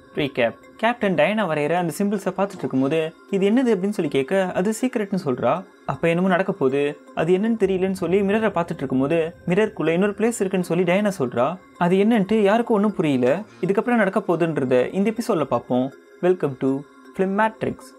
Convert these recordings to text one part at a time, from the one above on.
recap captain Diana வரைகிற அந்த சிம்பிள்ஸை பார்த்துட்டு இருக்கும்போது இது என்னது அப்படின்னு சொல்லி கேட்க அது சீக்ரெட்னு சொல்கிறா அப்போ என்னமோ நடக்க போகுது அது என்னன்னு தெரியலன்னு சொல்லி மிரரை பார்த்துட்டு இருக்கும்போது மிரருக்குள்ளே இன்னொரு பிளேஸ் இருக்குன்னு சொல்லி டயனா சொல்கிறா அது என்னன்ட்டு யாருக்கும் ஒன்றும் புரியல இதுக்கப்புறம் நடக்க போகுதுன்றத இந்த எபிசோடில் பார்ப்போம் வெல்கம் டு ஃபிலிம் மேட்ரிக்ஸ்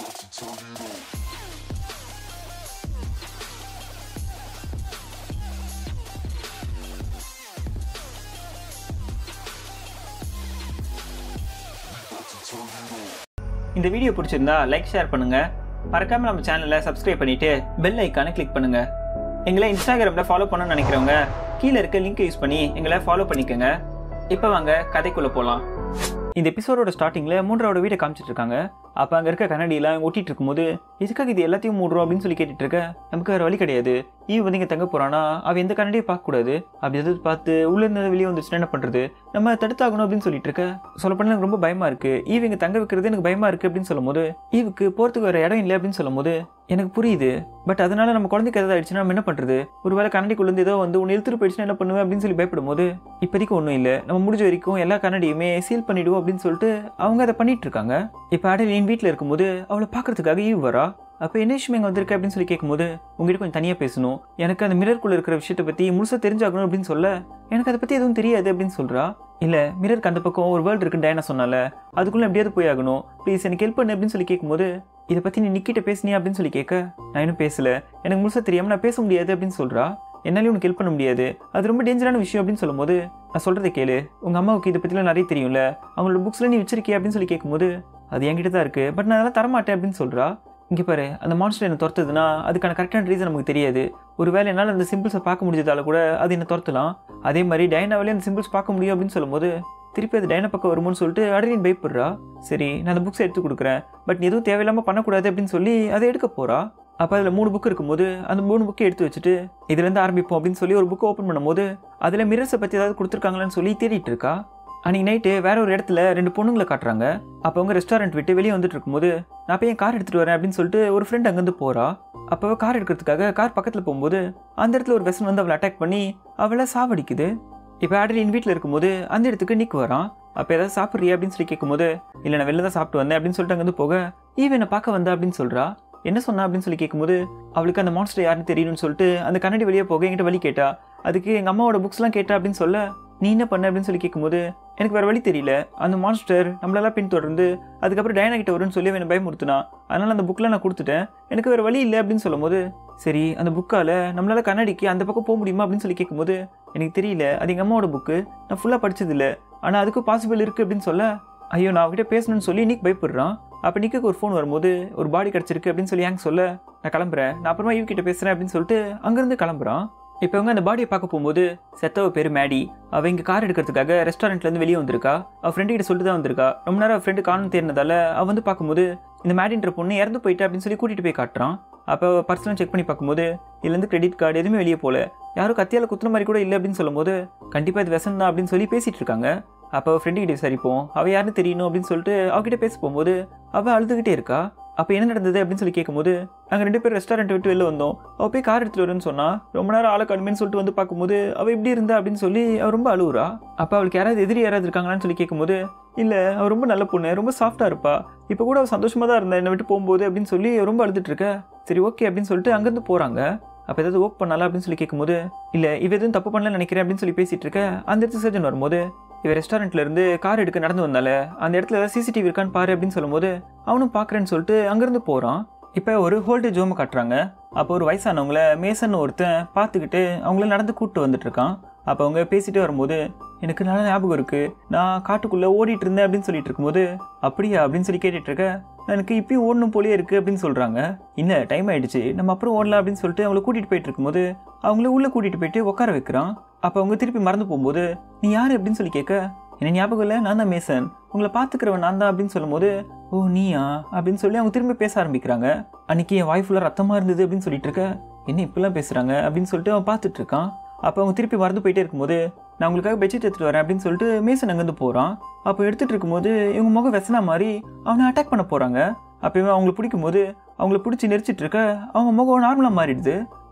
இந்த வீடியோ பிடிச்சிருந்தா லைக் ஷேர் பண்ணுங்க மறக்காம நம்ம சேனலை சப்ஸ்கிரைப் பண்ணிட்டு பெல் ஐக்கானை கிளிக் பண்ணுங்க எங்களை இன்ஸ்டாகிராமில் ஃபாலோ பண்ணணும்னு நினைக்கிறவங்க கீழே இருக்க லிங்க் யூஸ் பண்ணி எங்களை ஃபாலோ பண்ணிக்கோங்க இப்போ வாங்க கதைக்குள்ளே போகலாம் இந்த எபிசோடோட ஸ்டார்டிங்கில் மூன்றாவோட வீடை காமிச்சிட்டு இருக்காங்க அப்போ அங்கே இருக்க கண்ணாடியெல்லாம் ஒட்டிட்டு இருக்கும்போது எதுக்காக இது எல்லாத்தையும் மூடுறோம் அப்படின்னு சொல்லி கேட்டுட்டு இருக்க நமக்கு வேறு வழி கிடையாது ஈவ் வந்து இங்கே தங்க போகிறானா அவள் எந்த கண்ணாடியும் பார்க்கக்கூடாது அப்படி எதாவது பார்த்து உள்ளே இருந்து வெளியே வந்துச்சுன்னா என்ன பண்ணுறது நம்ம தடுத்தாகணும் அப்படின்னு சொல்லிட்டு இருக்க சொல்லப்போனால் எனக்கு ரொம்ப பயமாக இருக்குது ஈவ் இங்கே தங்க வைக்கிறது எனக்கு பயமாக இருக்குது அப்படின்னு சொல்லும்போது ஈவுக்கு போகிறதுக்கு வேறு இடம் இல்லை அப்படின்னு சொல்லும்போது எனக்கு புரியுது பட் அதனால நம்ம குழந்தைக்கு எதாவது ஆயிடுச்சுன்னா நம்ம என்ன பண்ணுறது ஒருவேளை கண்ணாடிக்குள்ளேருந்து ஏதோ வந்து ஒன்று இழுத்துட்டு போயிடுச்சுன்னா என்ன பண்ணுவேன் அப்படின்னு சொல்லி பயப்படும் போது இப்போதைக்கு ஒன்றும் இல்லை நம்ம முடிஞ்ச வரைக்கும் எல்லா கண்ணாடியுமே சீல் பண்ணிடுவோம் அப்படின்னு சொல்லிட்டு அவங்க அதை பண்ணிட்டு இருக்காங்க இப்போ அடலின் வீட்டில் இருக்கும்போது அவளை பார்க்கறதுக்காக ஈவ் வரா அப்போ என்ன விஷயம் இங்கே வந்திருக்க அப்படின்னு சொல்லி கேட்கும்போது உங்ககிட்ட கொஞ்சம் தனியாக பேசணும் எனக்கு அந்த மிரருக்குள்ள இருக்கிற விஷயத்தை பற்றி முழுசாக தெரிஞ்சாகணும் அப்படின்னு சொல்ல எனக்கு அதை பற்றி எதுவும் தெரியாது அப்படின்னு சொல்கிறா இல்லை மிரருக்கு அந்த பக்கம் ஒரு வேர்ல்டு இருக்குன்னு டயனா சொன்னால அதுக்குள்ளே எப்படியாவது போய் ஆகணும் ப்ளீஸ் எனக்கு ஹெல்ப் பண்ணு அப்படின்னு சொல்லி கேட்கும்போது இதை பற்றி நீ நிக்கிட்ட பேசுனியா அப்படின்னு சொல்லி கேட்க நான் இன்னும் பேசல எனக்கு முழுசாக தெரியாமல் நான் பேச முடியாது அப்படின்னு சொல்கிறா என்னாலையும் உனக்கு ஹெல்ப் பண்ண முடியாது அது ரொம்ப டேஞ்சரான விஷயம் அப்படின்னு சொல்லும்போது நான் சொல்கிறத கேளு உங்கள் அம்மாவுக்கு இதை பற்றிலாம் நிறைய தெரியும்ல அவங்களோட புக்ஸில் நீ வச்சிருக்கியா அப்படின்னு சொல்லி கேட்கும்போது அது என்கிட்ட தான் இருக்குது பட் நான் அதெல்லாம் தரமாட்டேன் அப்படின்னு சொல்கிறா இங்கே பாரு அந்த மான்ஸ்டர் என்னை துரத்துதுன்னா அதுக்கான கரெக்டான ரீசன் நமக்கு தெரியாது ஒரு வேளை என்னால் அந்த சிம்பிள்ஸை பார்க்க முடிஞ்சதால கூட அது என்ன துரத்தலாம் அதே மாதிரி டைனாவிலே அந்த சிம்பிள்ஸ் பார்க்க முடியும் அப்படின்னு சொல்லும்போது திருப்பி அது டைனா பக்கம் வருமோன்னு சொல்லிட்டு அடலின் பயப்படுறா சரி நான் அந்த புக்ஸை எடுத்து கொடுக்குறேன் பட் நீ எதுவும் தேவையில்லாமல் பண்ணக்கூடாது அப்படின்னு சொல்லி அதை எடுக்க போகிறா அப்போ அதில் மூணு புக் இருக்கும்போது அந்த மூணு புக்கை எடுத்து வச்சுட்டு இதுலேருந்து ஆரம்பிப்போம் அப்படின்னு சொல்லி ஒரு புக்கை ஓப்பன் பண்ணும்போது அதில் மிரர்ஸை பற்றி ஏதாவது கொடுத்துருக்காங்களான்னு சொல்லி தேடிட்டு இருக்கா அன்றைக்கி நைட்டு வேற ஒரு இடத்துல ரெண்டு பொண்ணுங்களை காட்டுறாங்க அப்போ அவங்க ரெஸ்டாரண்ட் விட்டு வெளியே வந்துட்டு இருக்கும்போது நான் போய் என் கார் எடுத்துகிட்டு வரேன் அப்படின்னு சொல்லிட்டு ஒரு ஃப்ரெண்ட் அங்கேருந்து போகிறா அப்போ கார் எடுக்கிறதுக்காக கார் பக்கத்தில் போகும்போது அந்த இடத்துல ஒரு வெசன் வந்து அவளை அட்டாக் பண்ணி அவளை சாவடிக்குது இப்போ ஆடலின் வீட்டில் இருக்கும்போது அந்த இடத்துக்கு நிக் வரான் அப்போ ஏதாவது சாப்பிட்றியா அப்படின்னு சொல்லி கேட்கும்போது இல்லை நான் வெளில தான் சாப்பிட்டு வந்தேன் அப்படின்னு சொல்லிட்டு அங்கேருந்து போக ஈவ் என்னை பார்க்க வந்தா அப்படின்னு சொல்கிறா என்ன சொன்னா அப்படின்னு சொல்லி கேட்கும்போது அவளுக்கு அந்த மான்ஸ்டர் யாருன்னு தெரியணும்னு சொல்லிட்டு அந்த கண்ணாடி வெளியே போக என்கிட்ட வழி கேட்டா அதுக்கு எங்கள் அம்மாவோட புக்ஸ்லாம் கேட்டா அப்படின்னு சொல்ல நீ என்ன பண்ண அப்படின்னு சொல்லி கேட்கும்போது எனக்கு வேறு வழி தெரியல அந்த மான்ஸ்டர் நம்மளெல்லாம் பின்தொடர்ந்து அதுக்கப்புறம் டயனா கிட்ட வரும்னு சொல்லி என்னை பயமுறுத்தினா அதனால் அந்த புக்கில் நான் கொடுத்துட்டேன் எனக்கு வேறு வழி இல்லை அப்படின்னு சொல்லும்போது சரி அந்த புக்கால் நம்மளால கண்ணாடிக்கு அந்த பக்கம் போக முடியுமா அப்படின்னு சொல்லி கேட்கும்போது எனக்கு தெரியல அது எங்கள் அம்மாவோட புக்கு நான் ஃபுல்லாக படிச்சதில்ல ஆனால் அதுக்கும் பாசிபிள் இருக்குது அப்படின்னு சொல்ல ஐயோ நான் அவகிட்ட பேசணும்னு சொல்லி இன்னைக்கு பயப்படுறான் அப்போ நிக்கு ஒரு ஃபோன் வரும்போது ஒரு பாடி கிடச்சிருக்கு அப்படின்னு சொல்லி ஹேங் சொல்ல நான் கிளம்புறேன் நான் அப்புறமா ஈவ் கிட்ட பேசுகிறேன் அப்படின்னு சொல்லிட்டு அங்கேருந்து கிளம்புறான் இப்போ அவங்க அந்த பாடியை பார்க்க போகும்போது செத்தவ பேர் மேடி அவள் இங்கே கார் எடுக்கிறதுக்காக ரெஸ்டாரண்ட்லேருந்து வெளியே வந்திருக்கா அவள் ஃப்ரெண்டு கிட்ட சொல்லிட்டு தான் வந்திருக்கா ரொம்ப நேரம் ஃப்ரெண்டு காணும் தேர்னதால அவள் வந்து பார்க்கும்போது இந்த மேடின்ற பொண்ணு இறந்து போயிட்டா அப்படின்னு சொல்லி கூட்டிகிட்டு போய் காட்டுறான் அப்போ பர்சனல் செக் பண்ணி பார்க்கும்போது இதுலேருந்து கிரெடிட் கார்டு எதுவுமே வெளியே போகல யாரும் கத்தியால் குத்துன மாதிரி கூட இல்லை அப்படின்னு சொல்லும்போது கண்டிப்பாக இது வெசன் தான் அப்படின்னு சொல்லி பேசிகிட்டு இருக்காங்க அப்போ ஃப்ரெண்டு கிட்ட விசாரிப்போம் அவள் யாருன்னு தெரியணும் அப்படின்னு சொல்லிட்டு அவகிட்ட பேச போகும்போது அவள் அழுதுகிட்டே இருக்கா அப்போ என்ன நடந்தது அப்படின்னு சொல்லி கேட்கும்போது நாங்கள் ரெண்டு பேரும் ரெஸ்டாரண்ட் விட்டு வெளில வந்தோம் அவள் போய் கார் எடுத்துட்டு வரேன்னு சொன்னா ரொம்ப நேரம் ஆளை கடுமைன்னு சொல்லிட்டு வந்து பார்க்கும்போது அவள் இப்படி இருந்தா அப்படின்னு சொல்லி அவள் ரொம்ப அழுவுறா அப்போ அவளுக்கு யாராவது எதிரி யாராவது இருக்காங்களான்னு சொல்லி கேட்கும்போது இல்லை அவள் ரொம்ப நல்ல பொண்ணு ரொம்ப சாஃப்டாக இருப்பா இப்போ கூட அவள் சந்தோஷமாக தான் இருந்தா என்னை விட்டு போகும்போது அப்படின்னு சொல்லி ரொம்ப அழுதுட்டு இருக்க சரி ஓகே அப்படின்னு சொல்லிட்டு அங்கேருந்து போகிறாங்க அப்போ ஏதாவது ஒர்க் பண்ணலாம் அப்படின்னு சொல்லி கேட்கும்போது இல்லை இவ எதுவும் தப்பு பண்ணலன்னு நினைக்கிறேன் அப்படின்னு சொல்லி பேசிட்டு இருக்க அந்த இடத்து சர்ஜன் வரும்போது இவ ரெஸ்டாரண்ட்ல இருந்து கார் எடுக்க நடந்து வந்தால அந்த இடத்துல ஏதாவது சிசிடிவி இருக்கான்னு பாரு அப்படின்னு சொல்லும்போது அவனும் பார்க்குறேன்னு சொல்லிட்டு அங்கேருந்து போகிறான் இப்போ ஒரு ஹோல்டேஜ் ஹோமை காட்டுறாங்க அப்போ ஒரு வயசானவங்கள மேசன் ஒருத்தன் பார்த்துக்கிட்டு அவங்கள நடந்து கூப்பிட்டு வந்துட்டு இருக்கான் அப்போ அவங்க பேசிட்டே வரும்போது எனக்கு நல்ல ஞாபகம் இருக்கு நான் காட்டுக்குள்ளே ஓடிட்டு இருந்தேன் அப்படின்னு சொல்லிட்டு இருக்கும்போது அப்படியா அப்படின்னு சொல்லி கேட்டுட்டு இருக்க எனக்கு இப்பயும் ஓடணும் போலயே இருக்கு அப்படின்னு சொல்றாங்க இல்லை டைம் ஆயிடுச்சு நம்ம அப்புறம் ஓடலாம் அப்படின்னு சொல்லிட்டு அவங்கள கூட்டிட்டு போயிட்டு இருக்கும்போது அவங்கள உள்ள கூட்டிட்டு போயிட்டு உட்கார வைக்கிறான் அப்போ அவங்க திருப்பி மறந்து போகும்போது நீ யாரு அப்படின்னு சொல்லி கேட்க என்ன ஞாபகம் இல்லை நான் தான் மேசன் உங்களை பார்த்துக்கிறவன் நான் தான் அப்படின்னு சொல்லும்போது ஓ நீயா அப்படின்னு சொல்லி அவங்க திரும்பி பேச ஆரம்பிக்கிறாங்க அன்னைக்கு என் வாய் ஃபுல்லாக ரத்தமாக இருந்தது அப்படின்னு சொல்லிட்டு இருக்க என்ன இப்படிலாம் பேசுகிறாங்க அப்படின்னு சொல்லிட்டு அவன் பார்த்துட்டு இருக்கான் அப்போ அவங்க திருப்பி மறந்து போயிட்டே இருக்கும்போது நான் உங்களுக்காக பெட்ஷீட் எடுத்துகிட்டு வரேன் அப்படின்னு சொல்லிட்டு மேசன் அங்கேருந்து போகிறான் அப்போ எடுத்துகிட்டு இருக்கும்போது இவங்க முகம் வெசனா மாதிரி அவனை அட்டாக் பண்ண போகிறாங்க அப்போ இவன் அவங்களை பிடிக்கும் போது அவங்கள பிடிச்சி நெரிச்சிட்டு இருக்க அவங்க முகம் நார்மலாக மாறிடுது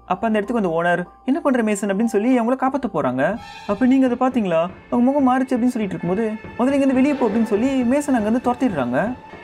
அப்போ அந்த இடத்துக்கு வந்து ஓனர் என்ன பண்ணுற மேசன் அப்படின்னு சொல்லி அவங்கள காப்பாற்ற போகிறாங்க அப்போ நீங்கள் அதை பார்த்தீங்களா அவங்க முகம் மாறிச்சு அப்படின்னு சொல்லிட்டு இருக்கும்போது முதல்ல இங்கேருந்து வெளியே போ அப்படின்னு சொல்லி மேசன் அங்கேருந்து துரத்திடுறாங்க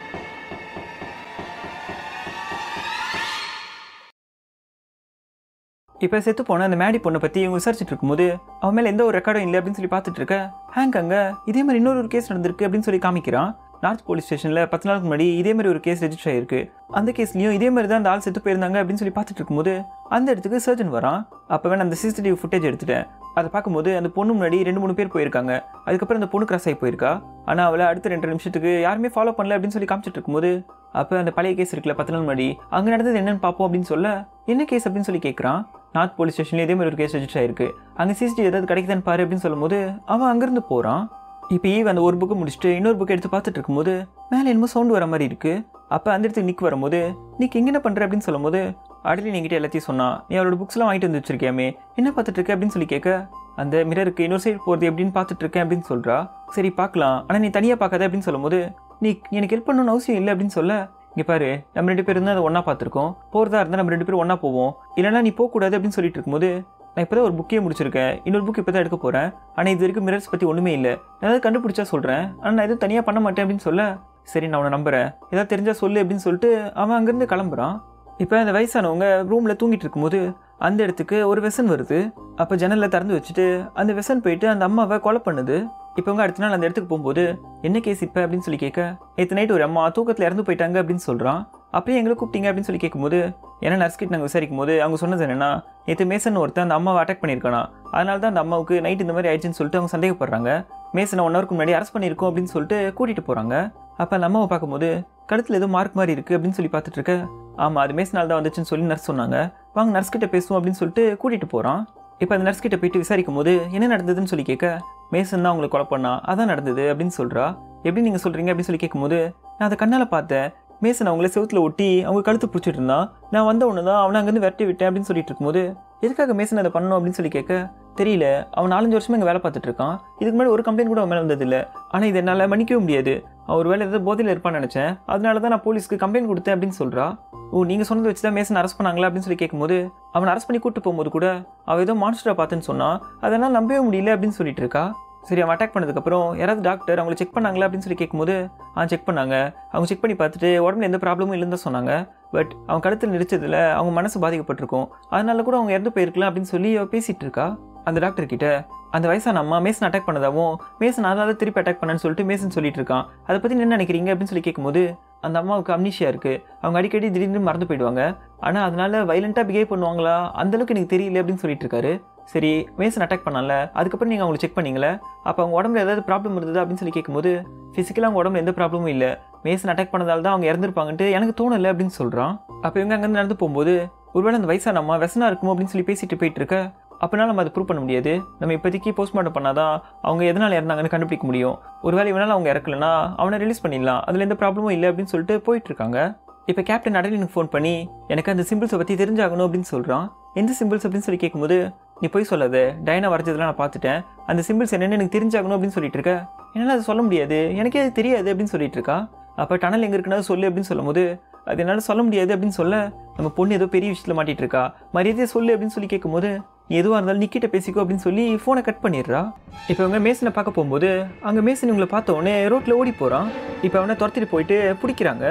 இப்போ செத்து போன அந்த மேடி பொண்ணை பற்றி இவங்க விசாரிச்சுட்டு இருக்கும்போது அவன் மேலே எந்த ஒரு ரெக்கார்டும் இல்லை அப்படின்னு சொல்லி பார்த்துட்டு இருக்க ஹேங்க் அங்கே இதே மாதிரி இன்னொரு ஒரு கேஸ் நடந்திருக்கு அப்படின்னு சொல்லி காமிக்கிறான் நார்த் போலீஸ் ஸ்டேஷனில் பத்து நாளுக்கு முன்னாடி இதே மாதிரி ஒரு கேஸ் ரெஜிஸ்டர் ஆயிருக்கு அந்த கேஸ்லையும் இதே மாதிரி தான் அந்த ஆள் செத்து போயிருந்தாங்க அப்படின்னு சொல்லி பார்த்துட்டு இருக்கும்போது அந்த இடத்துக்கு சர்ஜன் வரான் அப்போவே நான் அந்த சிசிடிவி ஃபுட்டேஜ் எடுத்துட்டேன் அதை பார்க்கும்போது அந்த பொண்ணு முன்னாடி ரெண்டு மூணு பேர் போயிருக்காங்க அதுக்கப்புறம் அந்த பொண்ணு கிராஸ் ஆகி போயிருக்கா ஆனால் அவளை அடுத்த ரெண்டு நிமிஷத்துக்கு யாருமே ஃபாலோ பண்ணல அப்படின்னு சொல்லி காமிச்சிட்டு இருக்கும்போது அப்போ அந்த பழைய கேஸ் இருக்குல்ல பத்து நாள் முன்னாடி அங்கே நடந்தது என்னன்னு பார்ப்போம் அப்படின்னு சொல்ல என்ன கேஸ் அப்படின்னு சொல்லி கேட்குறான் நார்த் போலீஸ் ஸ்டேஷன்ல இதே மாதிரி ஒரு கேஸ் ரெஜிஸ்டர் ஆயிருக்கு அங்கே சிசிடிவி ஏதாவது கிடைக்குதான்னு பாரு அப்படின்னு சொல்லும்போது அவன் அங்கேருந்து போகிறான் இப்போ ஈவ் அந்த ஒரு புக்கு முடிச்சுட்டு இன்னொரு புக் எடுத்து பார்த்துட்டு இருக்கும்போது மேலே என்னமோ சவுண்ட் வர மாதிரி இருக்கு அப்போ அந்த இடத்துக்கு நிக் வரும்போது நீக்கு எங்க என்ன பண்ணுற அப்படின்னு சொல்லும்போது அடலி நீங்கிட்ட எல்லாத்தையும் சொன்னா நீ அவளோட புக்ஸ்லாம் வாங்கிட்டு வந்து வச்சிருக்கியாமே என்ன பார்த்துட்டு இருக்க அப்படின்னு சொல்லி கேட்க அந்த மிரருக்கு இன்னொரு சைடு போகிறது எப்படின்னு பார்த்துட்டு இருக்கேன் அப்படின்னு சொல்றா சரி பார்க்கலாம் ஆனால் நீ தனியாக பார்க்காத அப்படின்னு சொல்லும்போது நீ எனக்கு ஹெல்ப் பண்ணணும்னு அவசியம் இல்லை அப்படின்னு சொல்ல இங்கே பாரு நம்ம ரெண்டு பேரும் தான் அதை ஒன்றா பார்த்துருக்கோம் போகிறதா இருந்தால் நம்ம ரெண்டு பேரும் ஒன்றா போவோம் இல்லைனா நீ போகக்கூடாது அப்படின்னு சொல்லிட்டு இருக்கும்போது நான் இப்போ தான் ஒரு புக்கே முடிச்சிருக்கேன் இன்னொரு புக் இப்போ தான் எடுக்க போகிறேன் ஆனால் இது வரைக்கும் மிரர்ஸ் பற்றி ஒன்றுமே இல்லை நான் ஏதாவது கண்டுபிடிச்சா சொல்கிறேன் ஆனால் நான் எதுவும் தனியாக பண்ண மாட்டேன் அப்படின்னு சொல்ல சரி நான் உன்னை நம்புறேன் ஏதாவது தெரிஞ்சா சொல்லு அப்படின்னு சொல்லிட்டு அவன் அங்கேருந்து கிளம்புறான் இப்போ அந்த வயசானவங்க ரூமில் தூங்கிட்டு இருக்கும்போது அந்த இடத்துக்கு ஒரு வெசன் வருது அப்போ ஜன்னலில் திறந்து வச்சுட்டு அந்த வெசன் போயிட்டு அந்த அம்மாவை கொலை பண்ணுது இப்போ அவங்க அடுத்த நாள் அந்த இடத்துக்கு போகும்போது என்ன கேஸ் இப்போ அப்படின்னு சொல்லி கேட்க நேற்று நைட் ஒரு அம்மா தூக்கத்தில் இறந்து போயிட்டாங்க அப்படின்னு சொல்கிறான் அப்படியே எங்களை கூப்பிட்டீங்க அப்படின்னு சொல்லி கேட்கும்போது ஏன்னா நர்ஸ் கிட்ட நாங்கள் விசாரிக்கும் போது அவங்க சொன்னது என்னன்னா நேற்று மேசன் ஒருத்தன் அந்த அம்மாவை அட்டாக் பண்ணியிருக்கானா அதனால தான் அந்த அம்மாவுக்கு நைட் இந்த மாதிரி ஆயிடுச்சுன்னு சொல்லிட்டு அவங்க சந்தேகப்படுறாங்க மேசனை ஒன் ஹவருக்கு முன்னாடி அரெஸ்ட் பண்ணியிருக்கோம் அப்படின்னு சொல்லிட்டு கூட்டிகிட்டு போகிறாங்க அப்போ அந்த அம்மாவை பார்க்கும்போது கழுத்தில் ஏதோ மார்க் மாதிரி இருக்குது அப்படின்னு சொல்லி பார்த்துட்டு இருக்க ஆமாம் அது மேசனால் தான் வந்துச்சுன்னு சொல்லி நர்ஸ் சொன்னாங்க வாங்க நர்ஸ் கிட்ட பேசுவோம் அப்படின்னு சொல்லிட்டு கூட்டிகிட்டு போகிறான் இப்போ அந்த நர்ஸ் கிட்ட போயிட்டு விசாரிக்கும் போது என்ன நடந்ததுன்னு சொல்லி கேட்க மேசன் தான் அவங்களை கொலை பண்ணா அதான் நடந்தது அப்படின்னு சொல்கிறா எப்படி நீங்கள் சொல்கிறீங்க அப்படின்னு சொல்லி கேட்கும்போது நான் அதை கண்ணால் பார்த்தேன் மேசன் அவங்கள செவுத்துல ஒட்டி அவங்க கழுத்து பிடிச்சிட்டு இருந்தான் நான் வந்த ஒன்று தான் அவனை அங்கேருந்து விரட்டி விட்டேன் அப்படின்னு சொல்லிட்டு இருக்கும்போது எதுக்காக மேசன் அதை பண்ணணும் அப்படின்னு சொல்லி கேட்க தெரியல அவன் நாலஞ்சு வருஷமா இங்கே வேலை பார்த்துட்டு இருக்கான் இதுக்கு முன்னாடி ஒரு கம்ப்ளைண்ட் கூட அவன் மேலே வந்ததில்லை ஆனால் இது என்னால் மன்னிக்கவே முடியாது அவர் வேலை ஏதாவது போதையில் இருப்பான்னு நினச்சேன் அதனால தான் நான் போலீஸ்க்கு கம்ப்ளைண்ட் கொடுத்தேன் அப்படின்னு சொல்கிறா ஓ நீங்கள் சொன்னதை வச்சு தான் மேசன் அரெஸ்ட் பண்ணாங்களா அப்படின்னு சொல்லி கேட்கும்போது அவன் அரெஸ்ட் பண்ணி கூட்டு போகும்போது கூட அவள் ஏதோ மான்ஸ்டரை பார்த்துன்னு சொன்னா அதெல்லாம் நம்பவே முடியல அப்படின்னு சொல்லிட்டு இருக்கா சரி அவன் அட்டாக் பண்ணதுக்கப்புறம் யாராவது டாக்டர் அவங்கள செக் பண்ணாங்களா அப்படின்னு சொல்லி கேட்கும்போது ஆ செக் பண்ணாங்க அவங்க செக் பண்ணி பார்த்துட்டு உடம்புல எந்த ப்ராப்ளமும் இல்லைன்னு தான் சொன்னாங்க பட் அவன் கழுத்தில் நெரிச்சதுல அவங்க மனசு பாதிக்கப்பட்டிருக்கும் அதனால கூட அவங்க இறந்து போயிருக்கலாம் அப்படின்னு சொல்லி அவ பேசிட்டு இருக்கா அந்த டாக்டர் கிட்ட அந்த வயசான அம்மா மேசன் அட்டாக் பண்ணதாவும் மேசன் அதனால திருப்பி அட்டாக் பண்ணேன்னு சொல்லிட்டு மேசன் சொல்லிட்டு இருக்கான் அதை பற்றி என்ன நினைக்கிறீங்க அப்படின்னு சொல்லி கேட்கும்போது அந்த அம்மாவுக்கு அம்னிஷியா இருக்கு அவங்க அடிக்கடி திடீர்னு மறந்து போயிடுவாங்க ஆனால் அதனால வைலண்ட்டாக பிஹேவ் பண்ணுவாங்களா அந்த அளவுக்கு எனக்கு தெரியல அப்படின்னு சொல்லிட்டு இருக்காரு சரி மேசன் அட்டாக் பண்ணல அதுக்கப்புறம் நீங்கள் அவங்களை செக் பண்ணீங்களே அப்போ அவங்க உடம்புல ஏதாவது ப்ராப்ளம் இருந்தது அப்படின்னு சொல்லி கேட்கும்போது ஃபிசிக்கலாக அவங்க உடம்புல எந்த ப்ராப்ளமும் இல்லை மேசன் அட்டாக் பண்ணதால தான் அவங்க இறந்துருப்பாங்கன்ட்டு எனக்கு தோணலை அப்படின்னு சொல்கிறான் அப்போ இவங்க அங்கேருந்து நடந்து போகும்போது ஒருவேளை அந்த வயசான அம்மா வெசனா இருக்குமோ அப்படின்னு சொல்லி பேசிட்டு போயிட்டு இருக்க அப்படின்னா நம்ம அதை ப்ரூவ் பண்ண முடியாது நம்ம இப்போதைக்கு போஸ்ட்மார்ட்டம் பண்ணாதான் அவங்க எதனால் இறந்தாங்கன்னு கண்டுபிடிக்க முடியும் ஒருவேளை இவனால் அவங்க இறக்கலனா அவனை ரிலீஸ் பண்ணிடலாம் அதில் எந்த ப்ராப்ளமும் இல்லை அப்படின்னு சொல்லிட்டு போயிட்டு இருக்காங்க இப்போ கேப்டன் அடலினுக்கு ஃபோன் பண்ணி எனக்கு அந்த சிம்பிள்ஸை பற்றி தெரிஞ்சாகணும் அப்படின்னு சொல்கிறான் எந்த சிம்பிள்ஸ் அப்படின்னு சொல்லி கேட்கும்போது நீ போய் சொல்லாத டைனா வரைஞ்சதெல்லாம் நான் பார்த்துட்டேன் அந்த சிம்பிள்ஸ் என்னென்னு எனக்கு தெரிஞ்சாகணும் அப்படின்னு சொல்லிட்டு இருக்க என்னால் அதை சொல்ல முடியாது எனக்கே அது தெரியாது அப்படின்னு சொல்லிட்டு இருக்கா அப்போ டனல் எங்கே இருக்குன்னா சொல்லு அப்படின்னு சொல்லும்போது அது என்னால் சொல்ல முடியாது அப்படின்னு சொல்ல நம்ம பொண்ணு ஏதோ பெரிய விஷயத்தில் மாட்டிட்டு இருக்கா மரியாதையை சொல்லு அப்படின்னு சொல்லி கேட்கும்போது நீ எதுவாக இருந்தாலும் நிக்கிட்ட பேசிக்கோ அப்படின்னு சொல்லி ஃபோனை கட் பண்ணிடுறா இப்போ அவங்க மேசனை பார்க்க போகும்போது அங்கே மேசன் இவங்களை பார்த்த உடனே ரோட்டில் ஓடி போகிறான் இப்போ அவனை துரத்திட்டு போயிட்டு பிடிக்கிறாங்க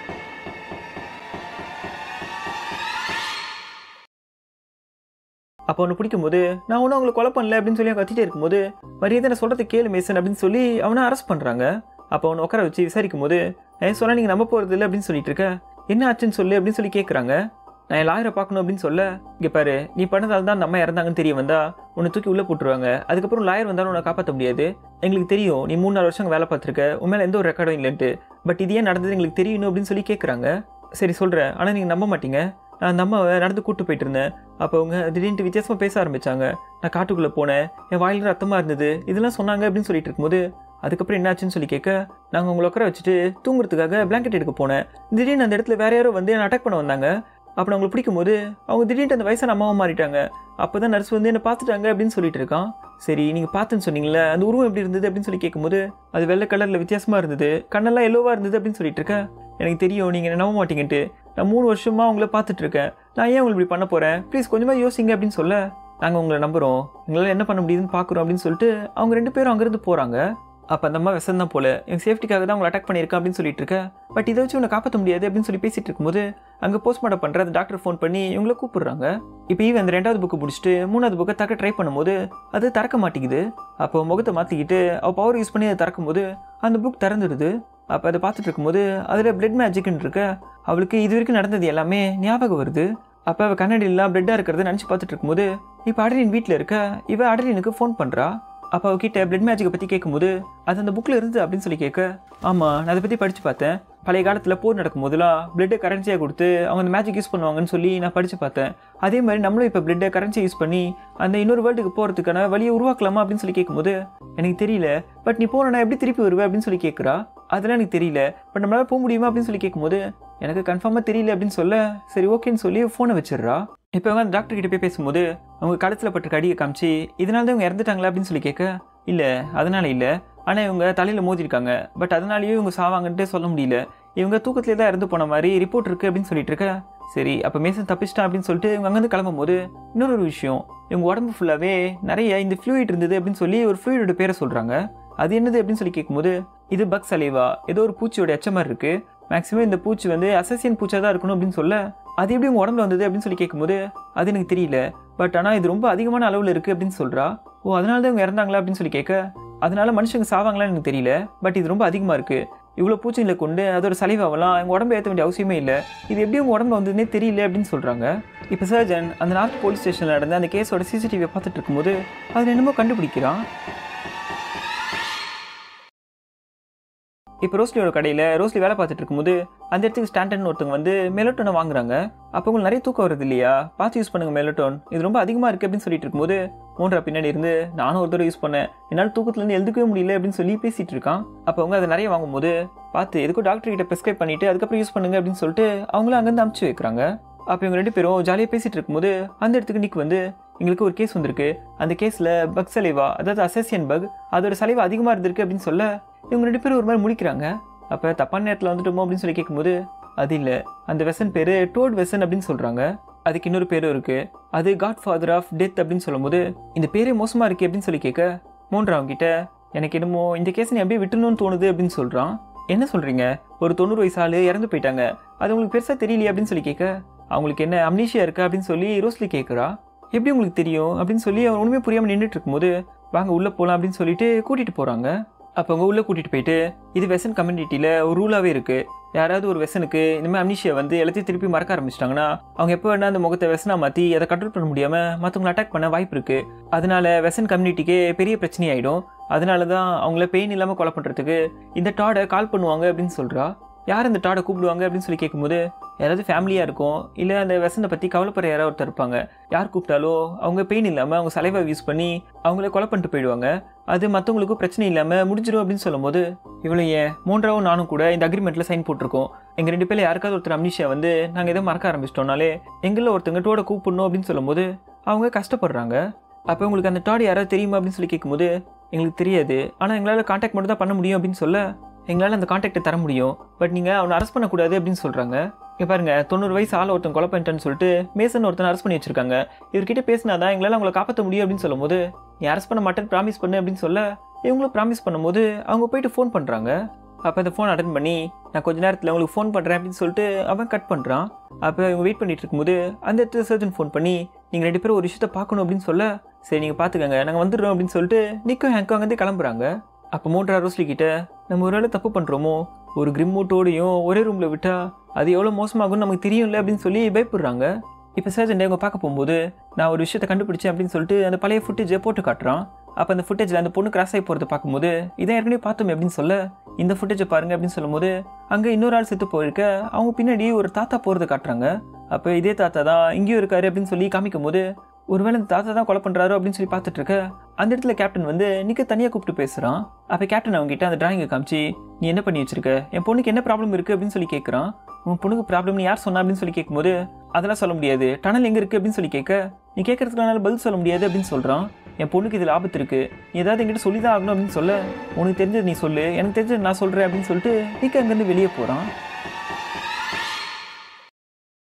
அப்போ அவனை பிடிக்கும்போது நான் ஒன்றும் அவங்களை கொலை பண்ணல அப்படின்னு சொல்லி அவன் கத்திட்டே இருக்கும்போது மரியாதை நான் சொல்கிறது கேளு மேசன் அப்படின்னு சொல்லி அவனை அரெஸ்ட் பண்ணுறாங்க அப்போ அவனை உட்கார வச்சு விசாரிக்கும் போது ஏன் சொன்னால் நீங்கள் நம்ப போகிறது இல்லை அப்படின்னு சொல்லிட்டு இருக்க என்ன ஆச்சுன்னு சொல்லு அப்படின்னு சொல்லி கேட்குறாங்க நான் என் லாயரை பார்க்கணும் அப்படின்னு சொல்ல இங்கே பாரு நீ பண்ணதால தான் நம்ம இறந்தாங்கன்னு தெரிய வந்தா உன்னை தூக்கி உள்ளே போட்டுருவாங்க அதுக்கப்புறம் லாயர் வந்தாலும் உன்னை காப்பாற்ற முடியாது எங்களுக்கு தெரியும் நீ மூணு நாலு வருஷம் வேலை பார்த்துருக்க உன் மேலே எந்த ஒரு ரெக்கார்டும் இல்லைன்ட்டு பட் இது ஏன் நடந்தது எங்களுக்கு தெரியணும் அப்படின்னு சொல்லி கேட்குறாங்க சரி சொல்கிறேன் ஆனால் நீங்கள் நம்ப மாட்டீங்க நான் அந்த அம்மாவை நடந்து கூட்டு போயிட்டு இருந்தேன் அப்போ அவங்க திடீர்னு வித்தியாசமாக பேச ஆரம்பிச்சாங்க நான் காட்டுக்குள்ளே போனேன் என் வாயில் ரத்தமாக இருந்தது இதெல்லாம் சொன்னாங்க அப்படின்னு சொல்லிட்டு இருக்கும்போது அதுக்கப்புறம் என்னாச்சுன்னு சொல்லி கேட்க நாங்கள் உங்களை உட்கார வச்சுட்டு தூங்குறதுக்காக பிளாங்கெட் எடுக்க போனேன் திடீர்னு அந்த இடத்துல வேற யாரோ வந்து என்னை அட்டாக் பண்ண வந்தாங்க அப்போ நான் அவங்களை பிடிக்கும்போது அவங்க திடீர்னு அந்த வயசான அம்மாவை மாறிட்டாங்க அப்போ தான் நர்ஸ் வந்து என்னை பார்த்துட்டாங்க அப்படின்னு சொல்லிட்டு இருக்கான் சரி நீங்கள் பார்த்துன்னு சொன்னீங்களே அந்த உருவம் எப்படி இருந்தது அப்படின்னு சொல்லி கேட்கும்போது அது வெள்ளை கலரில் வித்தியாசமாக இருந்தது கண்ணெல்லாம் எல்லோவாக இருந்தது அப்படின்னு சொல்லிட்டு இருக்கேன் எனக்கு தெரியும் நீங்கள் என்ன நம்ப மாட்டீங்கன்ட்டு நான் மூணு வருஷமாக அவங்கள பார்த்துட்டு இருக்கேன் நான் ஏன் உங்களுக்கு இப்படி பண்ண போகிறேன் ப்ளீஸ் கொஞ்சமாக யோசிங்க அப்படின்னு சொல்ல நாங்கள் உங்களை நம்புகிறோம் எங்களால் என்ன பண்ண முடியுதுன்னு பார்க்குறோம் அப்படின்னு சொல்லிட்டு அவங்க ரெண்டு பேரும் அங்கேருந்து போகிறாங்க அப்போ அந்த அம்மா விஷம் தான் போல என் சேஃப்டிக்காக தான் உங்களை அட்டாக் பண்ணியிருக்கேன் அப்படின்னு சொல்லிட்டு இருக்க பட் இதை வச்சு உன்னை காப்பாற்ற முடியாது அப்படின்னு சொல்லி பேசிட்டு இருக்கும்போது அங்கே போஸ்ட்மார்ட்டம் பண்ணுற அந்த டாக்டர் ஃபோன் பண்ணி இவங்களை கூப்பிடுறாங்க இப்போ ஈவன் அந்த ரெண்டாவது புக்கு முடிச்சுட்டு மூணாவது புக்கை தக்க ட்ரை பண்ணும்போது அது திறக்க மாட்டேங்குது அப்போ முகத்தை மாற்றிக்கிட்டு அவள் பவர் யூஸ் பண்ணி அதை திறக்கும்போது அந்த புக் திறந்துடுது அப்போ அதை பார்த்துட்டு இருக்கும்போது அதில் பிளட் மேஜிக்னு இருக்க அவளுக்கு இது வரைக்கும் நடந்தது எல்லாமே ஞாபகம் வருது அப்போ அவள் கண்ணாடியெல்லாம் பிளட்டாக இருக்கிறத நினச்சி பார்த்துட்டு இருக்கும்போது இப்போ அடலின் வீட்டில் இருக்க இவ அடலினுக்கு ஃபோன் பண்ணுறா அப்போ அவகிட்ட பிளட் மேஜிக்கை பற்றி கேட்கும்போது அது அந்த புக்கில் இருந்து அப்படின்னு சொல்லி கேட்க ஆமாம் நான் அதை பற்றி படித்து பார்த்தேன் பழைய காலத்தில் போர் நடக்கும் போதெல்லாம் பிளட்டை கரன்சியாக கொடுத்து அவங்க அந்த மேஜிக் யூஸ் பண்ணுவாங்கன்னு சொல்லி நான் படித்து பார்த்தேன் அதே மாதிரி நம்மளும் இப்போ பிளட்டை கரன்சி யூஸ் பண்ணி அந்த இன்னொரு வேர்ல்டுக்கு போகிறதுக்கான வழியை உருவாக்கலாமா அப்படின்னு சொல்லி கேட்கும்போது எனக்கு தெரியல பட் நீ போனா எப்படி திருப்பி வருவே அப்படின்னு சொல்லி கேட்குறா அதெல்லாம் எனக்கு தெரியல பட் நம்மளால போக முடியுமா அப்படின்னு சொல்லி கேட்கும்போது எனக்கு கன்ஃபார்மாக தெரியல அப்படின்னு சொல்ல சரி ஓகேன்னு சொல்லி ஃபோனை வச்சிடுறா இப்போ அவங்க அந்த டாக்டர் கிட்ட போய் பேசும்போது அவங்க கழுத்தில் பட்ட கடியை காமிச்சு இதனால தான் இவங்க இறந்துட்டாங்களா அப்படின்னு சொல்லி கேட்க இல்லை அதனால இல்லை ஆனால் இவங்க தலையில் மோதிருக்காங்க பட் அதனாலேயும் இவங்க சாவாங்கன்ட்டு சொல்ல முடியல இவங்க தூக்கத்திலே தான் இறந்து போன மாதிரி ரிப்போர்ட் இருக்குது அப்படின்னு சொல்லிட்டு இருக்க சரி அப்போ மேசன் தப்பிச்சிட்டான் அப்படின்னு சொல்லிட்டு இவங்க அங்கேருந்து கிளம்பும் போது இன்னொரு விஷயம் இவங்க உடம்பு ஃபுல்லாகவே நிறைய இந்த ஃப்ளூயிட் இருந்தது அப்படின்னு சொல்லி ஒரு ஃப்ளூயிடோட பேரை சொல்கிறாங்க அது என்னது அப்படின்னு சொல்லி கேட்கும்போது இது பக் சலைவா ஏதோ ஒரு பூச்சியோட எச்ச மாதிரி இருக்குது மேக்ஸிமம் இந்த பூச்சி வந்து அசசியன் பூச்சா தான் இருக்கணும் அப்படின்னு சொல்ல அது எப்படி உங்கள் உடம்புல வந்தது அப்படின்னு சொல்லி கேட்கும்போது அது எனக்கு தெரியல பட் ஆனால் இது ரொம்ப அதிகமான அளவில் இருக்குது அப்படின்னு சொல்கிறா ஓ அதனால தான் இவங்க இறந்தாங்களா அப்படின்னு சொல்லி கேட்க அதனால மனுஷங்க சாவாங்களான்னு எனக்கு தெரியல பட் இது ரொம்ப அதிகமாக இருக்குது இவ்வளோ பூச்சிகளை கொண்டு அதோட சலைவாவெல்லாம் எங்கள் உடம்பு ஏற்ற வேண்டிய அவசியமே இல்லை இது எப்படி உங்கள் உடம்புல வந்ததுன்னே தெரியல அப்படின்னு சொல்கிறாங்க இப்போ சர்ஜன் அந்த நார்த் போலீஸ் ஸ்டேஷனில் நடந்த அந்த கேஸோட சிசிடிவியை பார்த்துட்டு இருக்கும்போது அதில் என்னமோ கண்டுபிடிக்கிறான் இப்போ ரோஸ்லியோட கடையில் ரோஸ்லி வேலை பார்த்துட்டு இருக்கும்போது அந்த இடத்துக்கு ஸ்டாண்டன் ஒருத்தவங்க வந்து மெலட்டோனை வாங்குறாங்க அப்போ உங்களுக்கு நிறைய தூக்கம் வருது இல்லையா பார்த்து யூஸ் பண்ணுங்க மெலட்டோன் இது ரொம்ப அதிகமாக இருக்குது அப்படின்னு சொல்லிட்டு இருக்கும்போது மூன்றா பின்னாடி இருந்து நானும் ஒரு தடவை யூஸ் பண்ணேன் என்னால் தூக்கத்துலேருந்து எழுதுக்கவே முடியல அப்படின்னு சொல்லி பேசிட்டு இருக்கான் அப்போ அவங்க அதை நிறைய வாங்கும்போது பார்த்து எதுக்கும் டாக்டர் கிட்ட ப்ரெஸ்கிரைப் பண்ணிட்டு அதுக்கப்புறம் யூஸ் பண்ணுங்க அப்படின்னு சொல்லிட்டு அவங்களும் அங்கேருந்து அமுச்சு வைக்கிறாங்க அப்போ இவங்க ரெண்டு பேரும் ஜாலியாக பேசிட்டு இருக்கும்போது அந்த இடத்துக்கு நிக் வந்து எங்களுக்கு ஒரு கேஸ் வந்திருக்கு அந்த கேஸில் பக் சலைவா அதாவது அசசியன் பக் அதோட சலைவா அதிகமாக இருந்திருக்கு அப்படின்னு சொல்ல இவங்க ரெண்டு பேரும் ஒரு மாதிரி முழிக்கிறாங்க அப்போ தப்பான நேரத்தில் வந்துட்டோமோ அப்படின்னு சொல்லி கேட்கும்போது அது இல்லை அந்த வெசன் பேர் டோட் வெசன் அப்படின்னு சொல்கிறாங்க அதுக்கு இன்னொரு பேரும் இருக்குது அது காட் ஃபாதர் ஆஃப் டெத் அப்படின்னு சொல்லும்போது இந்த பேரே மோசமாக இருக்குது அப்படின்னு சொல்லி கேட்க மூன்றாவங்க கிட்ட எனக்கு என்னமோ இந்த கேஸ் நீ அப்படியே விட்டுணும்னு தோணுது அப்படின்னு சொல்கிறான் என்ன சொல்கிறீங்க ஒரு தொண்ணூறு வயசு ஆளு இறந்து போயிட்டாங்க அது உங்களுக்கு பெருசாக தெரியலையே அப்படின்னு சொல்லி கேட்க அவங்களுக்கு என்ன அம்னீஷியா இருக்கா அப்படின்னு சொல்லி ரோஸ்லி கேட்குறா எப்படி உங்களுக்கு தெரியும் அப்படின்னு சொல்லி அவன் ஒன்றுமே புரியாமல் நின்றுட்டு இருக்கும்போது வாங்க உள்ளே போகலாம் அப்படின்னு சொல்லிட்டு கூட்டிகிட்டு போகிறாங்க அப்போ அவங்க உள்ளே கூட்டிகிட்டு போயிட்டு இது வெசன் கம்யூனிட்டியில் ஒரு ரூலாகவே இருக்குது யாராவது ஒரு வெசனுக்கு இந்த மாதிரி அம்னிஷியா வந்து எல்லாத்தையும் திருப்பி மறக்க ஆரம்பிச்சிட்டாங்கன்னா அவங்க எப்போ வேணா அந்த முகத்தை வெசனா மாற்றி அதை கண்ட்ரோல் பண்ண முடியாமல் மற்றவங்களை அட்டாக் பண்ண வாய்ப்பு இருக்குது அதனால வெசன் கம்யூனிட்டிக்கே பெரிய பிரச்சனையாயிடும் அதனால தான் அவங்கள பெயின் இல்லாமல் கொலை பண்ணுறதுக்கு இந்த டாடை கால் பண்ணுவாங்க அப்படின்னு சொல்கிறா யார் இந்த டாடை கூப்பிடுவாங்க அப்படின்னு சொல்லி கேட்கும்போது யாராவது ஃபேமிலியாக இருக்கும் இல்லை அந்த வெசனை பற்றி கவலைப்படுற யாராவது ஒருத்தர் இருப்பாங்க யார் கூப்பிட்டாலோ அவங்க பெயின் இல்லாமல் அவங்க சலைவை யூஸ் பண்ணி அவங்கள கொலை பண்ணிட்டு போயிடுவாங்க அது மற்றவங்களுக்கும் பிரச்சனை இல்லாமல் முடிஞ்சிடும் அப்படின்னு சொல்லும்போது இவ்வளோ ஏன் மூன்றாவும் நானும் கூட இந்த அக்ரிமெண்ட்டில் சைன் போட்டிருக்கோம் எங்கள் ரெண்டு பேரில் யாருக்காவது ஒருத்தர் அம்னிஷா வந்து நாங்கள் எதோ மறக்க ஆரம்பிச்சிட்டோம்னாலே எங்களில் ஒருத்தங்க டோட கூப்பிடணும் அப்படின்னு சொல்லும்போது அவங்க கஷ்டப்படுறாங்க அப்போ உங்களுக்கு அந்த டாடி யாராவது தெரியுமா அப்படின்னு சொல்லி கேட்கும்போது எங்களுக்கு தெரியாது ஆனால் எங்களால் காண்டாக்ட் மட்டும் தான் பண்ண முடியும் அப்படின்னு சொல்ல எங்களால் அந்த காண்டாக்டை தர முடியும் பட் நீங்கள் அவனை அரெஸ்ட் பண்ணக்கூடாது அப்படின்னு சொல்கிறாங்க இங்கே பாருங்க தொண்ணூறு வயசு ஆள் ஒருத்தன் கொலை பண்ணிட்டேன்னு சொல்லிட்டு மேசன் ஒருத்தன் அரெஸ்ட் பண்ணி வச்சிருக்காங்க இவர்கிட்ட பேசினா தான் எங்களால் அவங்கள காப்பாற்ற முடியும் அப்படின்னு சொல்லும்போது நீ அரெஸ்ட் பண்ண மாட்டேன்னு ப்ராமிஸ் பண்ணு அப்படின்னு சொல்ல இவங்களும் ப்ராமிஸ் பண்ணும்போது அவங்க போயிட்டு ஃபோன் பண்ணுறாங்க அப்போ அந்த ஃபோன் அட்டன் பண்ணி நான் கொஞ்ச நேரத்தில் உங்களுக்கு ஃபோன் பண்ணுறேன் அப்படின்னு சொல்லிட்டு அவன் கட் பண்ணுறான் அப்போ இவங்க வெயிட் பண்ணிட்டு இருக்கும்போது அந்த இடத்துல சர்ஜன் ஃபோன் பண்ணி நீங்கள் ரெண்டு பேரும் ஒரு விஷயத்த பார்க்கணும் அப்படின்னு சொல்ல சரி நீங்கள் பார்த்துக்கங்க நாங்கள் வந்துடுறோம் அப்படின்னு சொல்லிட்டு நிக்கும் ஹேங்கும் அங்கேருந்து கிளம்புறாங்க அப்போ மோட்ரா ரோஸ்லி கிட்ட நம்ம ஒரு வேளை தப்பு பண்ணுறோமோ ஒரு கிரிம்மூட்டோடையும் ஒரே ரூமில் விட்டா அது எவ்வளோ மோசமாகும்னு நமக்கு தெரியும்ல அப்படின்னு சொல்லி பயப்படுறாங்க இப்போ சர்ஜன் அவங்க பார்க்க போகும்போது நான் ஒரு விஷயத்தை கண்டுபிடிச்சேன் அப்படின்னு சொல்லிட்டு அந்த பழைய ஃபுட்டேஜை போட்டு காட்டுறான் அப்போ அந்த ஃபுட்டேஜில் அந்த பொண்ணு கிராஸ் ஆகி போகிறத பார்க்கும்போது இதை ஏற்கனவே பார்த்தோமே அப்படின்னு சொல்ல இந்த ஃபுட்டேஜை பாருங்க அப்படின்னு சொல்லும்போது அங்கே இன்னொரு ஆள் செத்து போயிருக்க அவங்க பின்னாடி ஒரு தாத்தா போகிறத காட்டுறாங்க அப்போ இதே தாத்தா தான் இங்கேயும் இருக்காரு அப்படின்னு சொல்லி காமிக்கும் போது ஒருவேளை இந்த தாத்தா தான் கொலை பண்ணுறாரு அப்படின்னு சொல்லி பார்த்துட்டு இருக்க அந்த இடத்துல கேப்டன் வந்து நிக்க தனியாக கூப்பிட்டு பேசுகிறான் அப்போ கேப்டன் அவங்க கிட்ட அந்த டிராயிங்கை காமிச்சு நீ என்ன பண்ணி வச்சிருக்க என் பொண்ணுக்கு என்ன ப்ராப்ளம் இருக்குது அப்படின்னு சொல்லி கேட்குறான் உன் பொண்ணுக்கு ப்ராப்ளம்னு யார் சொன்னா அப்படின்னு சொல்லி கேட்கும்போது அதெல்லாம் சொல்ல முடியாது டனல் எங்கே இருக்குது அப்படின்னு சொல்லி கேட்க நீ கேட்கறதுக்குனால பதில் சொல்ல முடியாது அப்படின்னு சொல்கிறான் என் பொண்ணுக்கு இதில் ஆபத்து இருக்குது நீ ஏதாவது என்கிட்ட சொல்லி தான் ஆகணும் அப்படின்னு சொல்ல உனக்கு தெரிஞ்சது நீ சொல்லு எனக்கு தெரிஞ்சது நான் சொல்கிறேன் அப்படின்னு சொல்லிட்டு நிக்க அங்கேருந்து வெளியே போகிறான்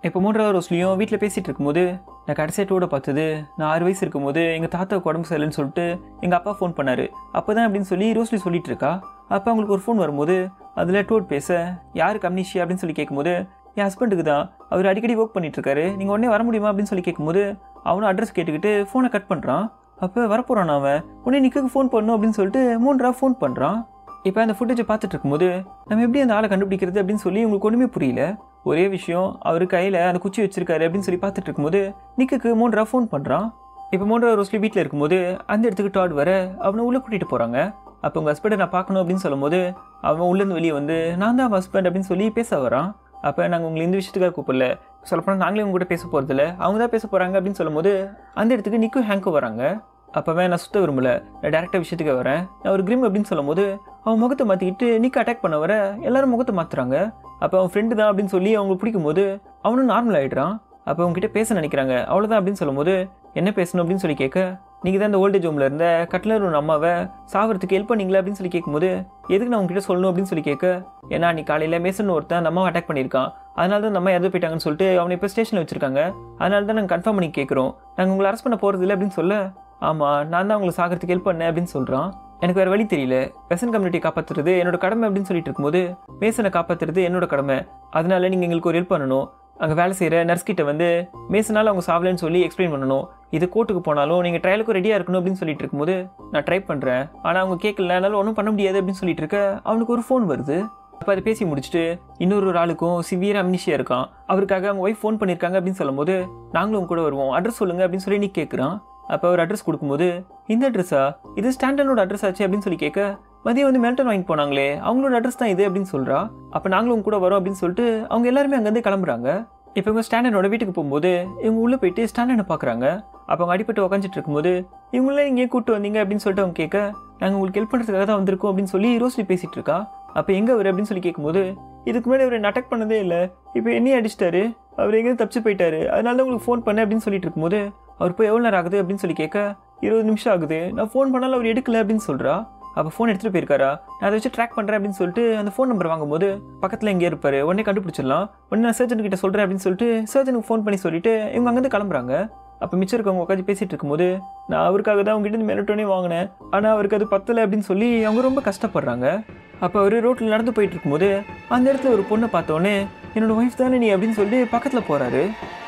இப்போ மூன்றாவது ரோஸ்லையும் வீட்டில் பேசிகிட்டு இருக்கும்போது நான் கடைசியாக டூட பார்த்தது நான் ஆறு வயசு இருக்கும்போது எங்கள் தாத்தாவுக்கு உடம்பு சரியில்லைன்னு சொல்லிட்டு எங்கள் அப்பா ஃபோன் பண்ணார் அப்போ தான் அப்படின்னு சொல்லி ரோஸ்லி சொல்லிட்டு இருக்கா அப்போ அவங்களுக்கு ஒரு ஃபோன் வரும்போது அதில் டோட் பேச யார் கம்னிஷி அப்படின்னு சொல்லி கேட்கும்போது என் ஹஸ்பண்டுக்கு தான் அவர் அடிக்கடி ஒர்க் பண்ணிட்டு இருக்காரு நீங்கள் உடனே வர முடியுமா அப்படின்னு சொல்லி கேட்கும்போது அவனும் அட்ரஸ் கேட்டுக்கிட்டு ஃபோனை கட் பண்ணுறான் அப்போ வரப்போகிறான் அவன் உடனே நிக்கு ஃபோன் பண்ணும் அப்படின்னு சொல்லிட்டு மூன்றா ஃபோன் பண்ணுறான் இப்போ அந்த ஃபுட்டேஜை பார்த்துட்டு இருக்கும்போது நம்ம எப்படி அந்த ஆளை கண்டுபிடிக்கிறது அப்படின்னு சொல்லி உங்களுக்கு ஒன்றுமே புரியல ஒரே விஷயம் அவர் கையில் அந்த குச்சி வச்சிருக்காரு அப்படின்னு சொல்லி பார்த்துட்டு இருக்கும்போது நிக்குக்கு மூன்றா ஃபோன் பண்ணுறான் இப்போ மூன்றாவது ரோஸ்லி வீட்டில் இருக்கும்போது அந்த இடத்துக்கு டாட் வர அவனை உள்ளே கூட்டிகிட்டு போகிறாங்க அப்போ உங்கள் ஹஸ்பண்டை நான் பார்க்கணும் அப்படின்னு சொல்லும்போது அவன் உள்ளேருந்து வெளியே வந்து நான் தான் ஹஸ்பண்ட் அப்படின்னு சொல்லி பேச வரான் அப்போ நாங்கள் உங்களை இந்த விஷயத்துக்காக கூப்பிடல சொல்லப்போனால் நாங்களே உங்க கூட பேச போகிறதில்ல அவங்க தான் பேச போகிறாங்க அப்படின்னு சொல்லும்போது அந்த இடத்துக்கு நிக்கும் ஹேங்கும் வராங்க அப்போவே நான் சுத்த விரும்பல நான் டேரெக்டாக விஷயத்துக்கு வரேன் நான் ஒரு கிரிம் அப்படின்னு சொல்லும்போது அவன் முகத்தை மாற்றிக்கிட்டு நிக்க அட்டாக் பண்ண வர எல்லாரும் முகத்தை மாற்றுறாங்க அப்போ அவன் ஃப்ரெண்டு தான் அப்படின்னு சொல்லி அவங்களுக்கு பிடிக்கும்போது அவனும் நார்மல் ஆகிடுறான் அப்போ அவங்ககிட்ட பேச நினைக்கிறாங்க அவ்வளோதான் அப்படின்னு சொல்லும்போது என்ன பேசணும் அப்படின்னு சொல்லி கேட்க நீங்கள் தான் இந்த ஓல்டேஜ் ஹோமில் இருந்த கட்லர் ஒரு அம்மாவை சாவறதுக்கு ஹெல்ப் பண்ணீங்களா அப்படின்னு சொல்லி கேட்கும்போது எதுக்கு நான் உங்ககிட்ட சொல்லணும் அப்படின்னு சொல்லி கேட்க ஏன்னா நீ காலையில் மேசன் ஒருத்தன் அந்த அம்மாவை அட்டாக் பண்ணியிருக்கான் அதனால தான் நம்ம இறந்து போயிட்டாங்கன்னு சொல்லிட்டு அவனை இப்போ ஸ்டேஷனில் வச்சிருக்காங்க அதனால தான் நாங்கள் கன்ஃபார்ம் பண்ணி கேட்குறோம் நாங்கள் உங்களை அரெஸ்ட் பண்ண போகிறது இல்லை அப்படின்னு சொல்ல ஆமாம் நான் தான் உங்களுக்கு சாகிறதுக்கு ஹெல்ப் பண்ணேன் அப்படின்னு சொல்கிறான் எனக்கு வேறு வழி தெரியல வெசன் கம்யூனிட்டி காப்பாற்றுறது என்னோட கடமை அப்படின்னு சொல்லிட்டு இருக்கும்போது மேசனை காப்பாற்றுறது என்னோட கடமை அதனால நீங்கள் எங்களுக்கு ஒரு ஹெல்ப் பண்ணணும் அங்கே வேலை செய்கிற நர்ஸ் கிட்ட வந்து மேசனால் அவங்க சாவலன்னு சொல்லி எக்ஸ்பிளைன் பண்ணணும் இது கோர்ட்டுக்கு போனாலும் நீங்கள் ட்ரையலுக்கும் ரெடியாக இருக்கணும் அப்படின்னு சொல்லிட்டு இருக்கும்போது நான் ட்ரை பண்ணுறேன் ஆனால் அவங்க கேட்கல என்னால் ஒன்றும் பண்ண முடியாது அப்படின்னு சொல்லிட்டு இருக்க அவனுக்கு ஒரு ஃபோன் வருது அப்போ அதை பேசி முடிச்சுட்டு இன்னொரு ஒரு ஆளுக்கும் சிவியர் அம்னிஷியா இருக்கான் அவருக்காக அவங்க ஒய்ஃப் ஃபோன் பண்ணியிருக்காங்க அப்படின்னு சொல்லும்போது நாங்களும் உங்க கூட வருவோம் அட்ரஸ் சொல்லுங்க அப்படின்னு சொல்லி நீ கேட்குறான் அப்போ அவர் அட்ரஸ் கொடுக்கும்போது இந்த அட்ரஸா இது ஸ்டாண்டர்டோட அட்ரஸ் ஆச்சு அப்படின்னு சொல்லி கேட்க மதியம் வந்து மெல்டன் வாங்கிட்டு போனாங்களே அவங்களோட அட்ரஸ் தான் இது அப்படின்னு சொல்கிறா அப்போ நாங்களும் உங்க கூட வரோம் அப்படின்னு சொல்லிட்டு அவங்க எல்லாருமே அங்கேருந்து கிளம்புறாங்க இப்போ இவங்க ஸ்டாண்டர்டோட வீட்டுக்கு போகும்போது இவங்க உள்ளே போயிட்டு ஸ்டாண்டர்டை பார்க்குறாங்க அப்போ அவங்க அடிப்பட்டு உக்காந்துட்டு இருக்கும்போது இவங்களாம் இங்கே கூப்பிட்டு வந்தீங்க அப்படின்னு சொல்லிட்டு அவங்க கேட்க நாங்கள் உங்களுக்கு ஹெல்ப் பண்ணுறதுக்காக தான் வந்திருக்கோம் அப்படின்னு சொல்லி ரோஸ்லி பேசிட்டு இருக்கா அப்போ எங்கே அவர் அப்படின்னு சொல்லி கேட்கும்போது இதுக்கு முன்னாடி அவர் அட்டாக் பண்ணதே இல்லை இப்போ என்னையும் அடிச்சிட்டாரு அவர் எங்கேயும் தப்பிச்சு போயிட்டாரு அதனால தான் உங்களுக்கு ஃபோன் பண்ணேன் அப்படின்னு சொல்லிட்டு இருக்கும்போது அவர் போய் எவ்வளோ நேரம் ஆகுது அப்படின்னு சொல்லி கேட்க இருபது நிமிஷம் ஆகுது நான் ஃபோன் பண்ணாலும் அவர் எடுக்கல அப்படின்னு சொல்கிறா அப்போ ஃபோன் எடுத்துகிட்டு போயிருக்காரா நான் அதை வச்சு ட்ராக் பண்ணுறேன் அப்படின்னு சொல்லிட்டு அந்த ஃபோன் நம்பர் வாங்கும்போது பக்கத்தில் எங்கே இருப்பார் உடனே கண்டுபிடிச்சிடலாம் உடனே நான் சர்ஜன் கிட்ட சொல்கிறேன் அப்படின்னு சொல்லிட்டு சர்ஜனுக்கு ஃபோன் பண்ணி சொல்லிட்டு இவங்க அங்கேருந்து கிளம்புறாங்க அப்போ மிச்சம் இருக்கவங்க உட்காந்து பேசிட்டு இருக்கும்போது நான் அவருக்காக தான் உங்ககிட்ட இருந்து மெலட்டோனே வாங்கினேன் ஆனால் அவருக்கு அது பத்தலை அப்படின்னு சொல்லி அவங்க ரொம்ப கஷ்டப்படுறாங்க அப்போ அவர் ரோட்டில் நடந்து போயிட்டு இருக்கும்போது அந்த இடத்துல ஒரு பொண்ணை பார்த்தோன்னே என்னோட ஒய்ஃப் தானே நீ அப்படின்னு சொல்லி பக்கத்தில் போகிறாரு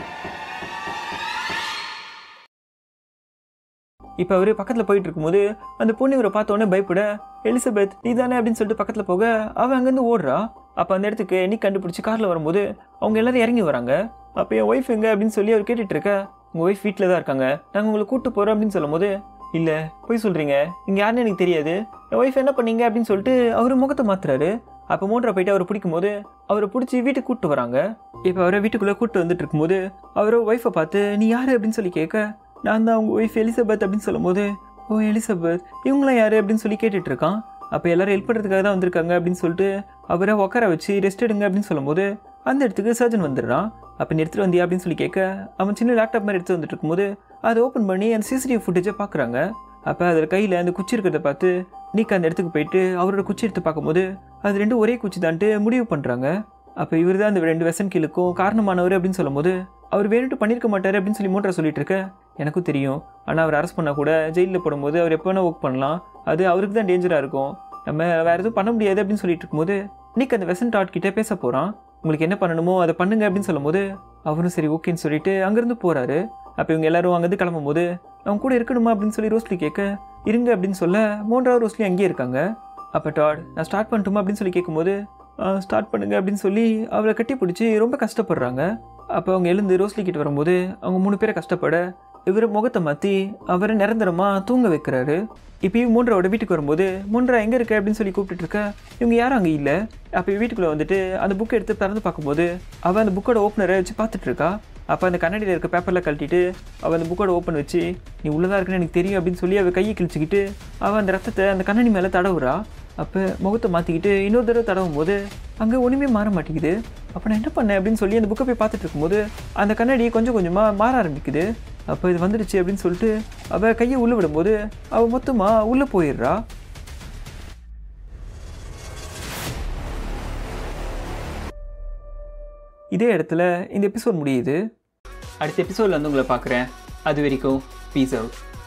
இப்போ அவர் பக்கத்தில் போயிட்டு இருக்கும்போது அந்த பொண்ணு இவரை பார்த்தோன்னே பயப்பட எலிசபெத் நீ தானே அப்படின்னு சொல்லிட்டு பக்கத்தில் போக அவன் அங்கேருந்து ஓடுறா அப்போ அந்த இடத்துக்கு நீ கண்டுபிடிச்சி காரில் வரும்போது அவங்க எல்லாரும் இறங்கி வராங்க அப்போ என் ஒய்ஃப் எங்க அப்படின்னு சொல்லி அவர் கேட்டுட்டு இருக்க உங்கள் ஒய்ஃப் வீட்டில் தான் இருக்காங்க நாங்கள் உங்களை கூப்பிட்டு போகிறோம் அப்படின்னு சொல்லும்போது இல்லை போய் சொல்கிறீங்க இங்கே யாருன்னு எனக்கு தெரியாது என் ஒய்ஃப் என்ன பண்ணீங்க அப்படின்னு சொல்லிட்டு அவர் முகத்தை மாத்துறாரு அப்போ மூன்றரை போயிட்டு அவர் பிடிக்கும் போது அவரை பிடிச்சி வீட்டுக்கு கூப்பிட்டு வராங்க இப்போ அவரை வீட்டுக்குள்ளே கூப்பிட்டு வந்துட்டு இருக்கும்போது அவர் ஒய்ஃபை பார்த்து நீ யார் அப்படின்னு சொல்லி கேட்க நான் தான் அவங்க ஒய்ஃப் எலிசபெத் அப்படின்னு சொல்லும்போது ஓ எலிசபெத் இவங்களாம் யார் அப்படின்னு சொல்லி கேட்டுட்டு இருக்கான் அப்போ எல்லாரும் ஹெல்ப் பண்ணுறதுக்காக தான் வந்திருக்காங்க அப்படின்னு சொல்லிட்டு அவரை உட்கார வச்சு ரெஸ்ட் எடுங்க அப்படின்னு சொல்லும்போது அந்த இடத்துக்கு சர்ஜன் வந்துடுறான் அப்போ நீ எடுத்துகிட்டு வந்தியா அப்படின்னு சொல்லி கேட்க அவன் சின்ன லேப்டாப் மாதிரி எடுத்து வந்துட்டு இருக்கும்போது அதை ஓப்பன் பண்ணி அந்த சிசிடிவி ஃபுட்டேஜை பார்க்குறாங்க அப்போ அதில் கையில் அந்த குச்சி இருக்கிறத பார்த்து நீக்கு அந்த இடத்துக்கு போயிட்டு அவரோட குச்சி எடுத்து பார்க்கும்போது அது ரெண்டும் ஒரே குச்சி தான்ட்டு முடிவு பண்ணுறாங்க அப்போ இவர் தான் அந்த ரெண்டு வெசன் கீழுக்கும் காரணமானவர் அப்படின்னு சொல்லும்போது அவர் வேணுட்டு பண்ணியிருக்க மாட்டார் அப்படின்னு சொல்லி மூட்டை சொல்லிட்டு இருக்க எனக்கும் தெரியும் ஆனால் அவர் அரெஸ்ட் பண்ணால் கூட ஜெயிலில் போடும்போது அவர் எப்போ வேணால் ஒர்க் பண்ணலாம் அது அவருக்கு தான் டேஞ்சராக இருக்கும் நம்ம வேறு எதுவும் பண்ண முடியாது அப்படின்னு சொல்லிட்டு இருக்கும்போது இன்னைக்கு அந்த வெசன் டாட் கிட்டே பேச போகிறான் உங்களுக்கு என்ன பண்ணணுமோ அதை பண்ணுங்க அப்படின்னு சொல்லும்போது அவரும் சரி ஓகேன்னு சொல்லிட்டு அங்கேருந்து போகிறாரு அப்போ இவங்க எல்லாரும் அங்கேருந்து கிளம்பும்போது அவங்க கூட இருக்கணுமா அப்படின்னு சொல்லி ரோஸ்லி கேட்க இருங்க அப்படின்னு சொல்ல மூன்றாவது ரோஸ்லி அங்கேயே இருக்காங்க அப்போ டாட் நான் ஸ்டார்ட் பண்ணட்டுமா அப்படின்னு சொல்லி கேட்கும்போது ஸ்டார்ட் பண்ணுங்க அப்படின்னு சொல்லி அவளை கட்டி பிடிச்சி ரொம்ப கஷ்டப்படுறாங்க அப்போ அவங்க எழுந்து ரோஸ்லி கிட்ட வரும்போது அவங்க மூணு பேரை கஷ்டப்பட இவர் முகத்தை மாற்றி அவரை நிரந்தரமாக தூங்க வைக்கிறாரு இப்பயும் மூன்றாவோட வீட்டுக்கு வரும்போது மூன்றா எங்கே இருக்க அப்படின்னு சொல்லி கூப்பிட்டுட்டு இருக்க இவங்க யாரும் அங்கே இல்லை அப்போ வீட்டுக்குள்ளே வந்துட்டு அந்த புக்கை எடுத்து திறந்து பார்க்கும்போது அவள் அந்த புக்கோட ஓப்பனரை வச்சு பார்த்துட்டு இருக்கா அப்போ அந்த கண்ணாடியில் இருக்க பேப்பரில் கழட்டிட்டு அவள் அந்த புக்கோட ஓப்பன் வச்சு நீ உள்ளதாக இருக்குன்னு எனக்கு தெரியும் அப்படின்னு சொல்லி அவள் கையை கிழிச்சிக்கிட்டு அவள் அந்த ரத்தத்தை அந்த கண்ணாடி மேலே தடவுறா அப்போ முகத்தை மாற்றிக்கிட்டு இன்னொரு தடவை தடவும் போது அங்கே ஒன்றுமே மாற மாட்டேங்குது அப்போ நான் என்ன பண்ணேன் அப்படின்னு சொல்லி அந்த புக்கை போய் பார்த்துட்டு இருக்கும்போது அந்த கண்ணாடி கொஞ்சம் கொஞ்சமாக மாற ஆரம்பிக்குது அப்போ இது வந்துடுச்சு அப்படின்னு சொல்லிட்டு அவள் கையை உள்ளே விடும்போது அவள் மொத்தமாக உள்ளே போயிடுறா இதே இடத்துல இந்த எபிசோட் முடியுது அடுத்த எபிசோடில் வந்து உங்களை பார்க்குறேன் அது வரைக்கும் பீஸ் அவுட்